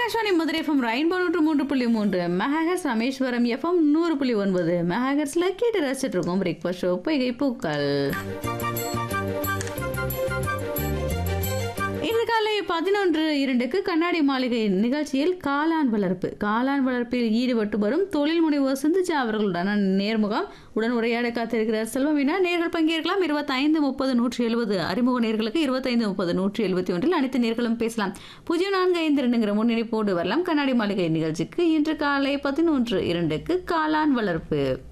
Akashvani Madurai FM rainbow நூற்று மூன்று புள்ளி மூன்று மெகாஹெட்ஸ் ராமேஸ்வரம் எஃப்எம் நூறு புள்ளி ஒன்பது மெகாஹெட்ஸ்ல கேட்டு ரசிச்சுட்டு இருக்கோம் பிரேக்ஃபாஸ்ட் ஷோ பொய்கை பூக்கள் இன்று காலை பதினொன்று இரண்டுக்கு கண்ணாடி மாளிகை நிகழ்ச்சியில் காளான் வளர்ப்பு காளான் வளர்ப்பில் ஈடுபட்டு வரும் தொழில் முனைவோர் சிந்திச்சா அவர்களுடனான நேர்முகம் உடன் உரையாட காத்திருக்கிறார் செல்வமீனா நேர்கள் பங்கேற்கலாம் இருபத்தைந்து முப்பது நூற்றி எழுபது அறிமுக நேர்களுக்கு இருபத்தைந்து முப்பது நூற்றி எழுபத்தி ஒன்றில் அனைத்து நேர்களும் பேசலாம் பூஜ்ஜியம் நான்கு ஐந்து ரெண்டுங்கிற முன்னிணைப்போடு வரலாம் கண்ணாடி மாளிகை நிகழ்ச்சிக்கு இன்று காலை பதினொன்று இரண்டுக்கு காளான் வளர்ப்பு